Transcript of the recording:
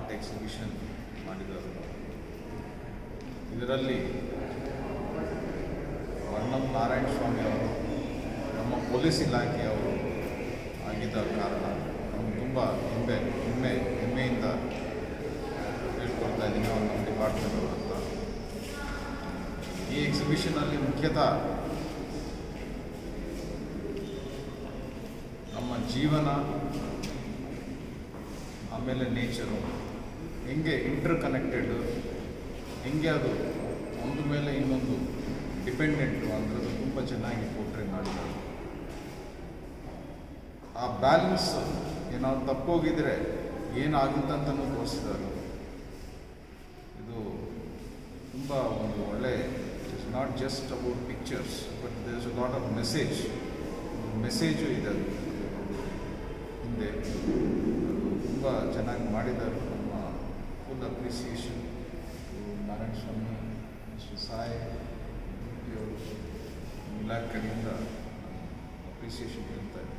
art exhibition ಮಾಡಿದರು ಇದರಲ್ಲಿ ವರ್ಣಂ ನಾರಾಯಣ ಸ್ವಾಮಿ ಅವರು ನಮ್ಮ ಪೊಲೀಸ್ ಇಲಾಖೆಯವರು ಆಗಿದ್ದ ಕಾರಣ ನಮ್ಗೆ ತುಂಬ ಹೆಮ್ಮೆ ಹೆಮ್ಮೆ ಹೆಮ್ಮೆಯಿಂದ ಹೇಳ್ಕೊಳ್ತಾ ಇದ್ದೀನಿ ಅವ್ರು ನಮ್ಮ ಡಿಪಾರ್ಟ್ಮೆಂಟ್ ಅವರು ಅಂತ ಈ ಎಕ್ಸಿಬಿಷನಲ್ಲಿ ಮುಖ್ಯತಃ ನಮ್ಮ ಜೀವನ ಆಮೇಲೆ ನೇಚರು ಹೆಂಗೆ ಇಂಟರ್ ಕನೆಕ್ಟೆಡ್ ಹೆಂಗೆ ಅದು ಒಂದು ಮೇಲೆ ಇನ್ನೊಂದು ಡಿಪೆಂಡೆಂಟು ಅಂದ್ರದ್ದು ತುಂಬ ಚೆನ್ನಾಗಿ ಪೋಟ್ರೆ ಮಾಡಿದ್ದಾರೆ ಆ ಬ್ಯಾಲೆನ್ಸ್ ಏನಾದ್ರು ತಪ್ಪೋಗಿದ್ರೆ ಏನಾಗುತ್ತಂತನೂ ತೋರಿಸಿದ್ದಾರೆ ಇದು ತುಂಬ ಒಂದು ಒಳ್ಳೆ it's not just about pictures but there is a lot of message message ಇದೆ ಅದು ಹಿಂದೆ ಅದು ತುಂಬ ಚೆನ್ನಾಗಿ ಮಾಡಿದ್ದಾರೆ ನಮ್ಮ full appreciation Narayana Swamy mister Sai ಅವರು ಇಲಾಖೆ ಕಡೆಯಿಂದ ಅಪ್ರಿಸಿಯೇಷನ್ ಹೇಳ್ತಾ ಇದ್ದಾರೆ